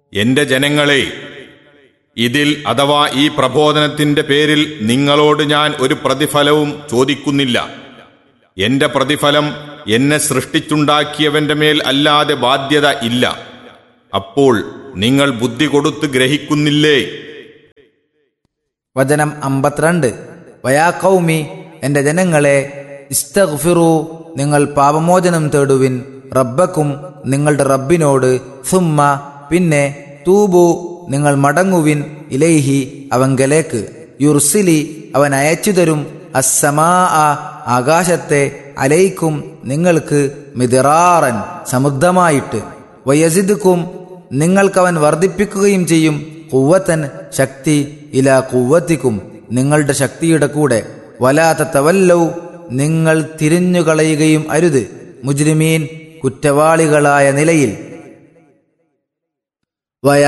എന്റെ ജനങ്ങളെ ഇതിൽ അഥവാ ഈ പ്രബോധനത്തിന്റെ പേരിൽ നിങ്ങളോട് ഞാൻ ഒരു പ്രതിഫലവും ചോദിക്കുന്നില്ല എന്റെ പ്രതിഫലം എന്നെ സൃഷ്ടിച്ചുണ്ടാക്കിയവന്റെ മേൽ അല്ലാതെ ബാധ്യത ഇല്ല അപ്പോൾ നിങ്ങൾ ബുദ്ധി കൊടുത്ത് ഗ്രഹിക്കുന്നില്ലേ വചനം അമ്പത്തിരണ്ട് വയാ കൗമി എന്റെ ജനങ്ങളെ ഇസ്തഗ്ഫിറു നിങ്ങൾ പാപമോചനം തേടുവിൻ റബ്ബക്കും നിങ്ങളുടെ റബ്ബിനോട് സുമ്മ പിന്നെ തൂബു നിങ്ങൾ മടങ്ങുവിൻ ഇലൈഹി അവങ്കലേക്ക് യുർസിലി അവൻ അയച്ചു തരും അസ്സമാ ആകാശത്തെ അലൈക്കും നിങ്ങൾക്ക് മിതിറാറൻ സമുദ്രമായിട്ട് വയസിദുക്കും നിങ്ങൾക്കവൻ വർദ്ധിപ്പിക്കുകയും ചെയ്യും കുവ്വത്തൻ ശക്തി ഇല കുവ്വത്തിക്കും നിങ്ങളുടെ ശക്തിയുടെ കൂടെ വലാത്ത തവല്ലൗ നിങ്ങൾ തിരിഞ്ഞുകളയുകയും അരുത് മുജ്രിമീൻ കുറ്റവാളികളായ നിലയിൽ വയ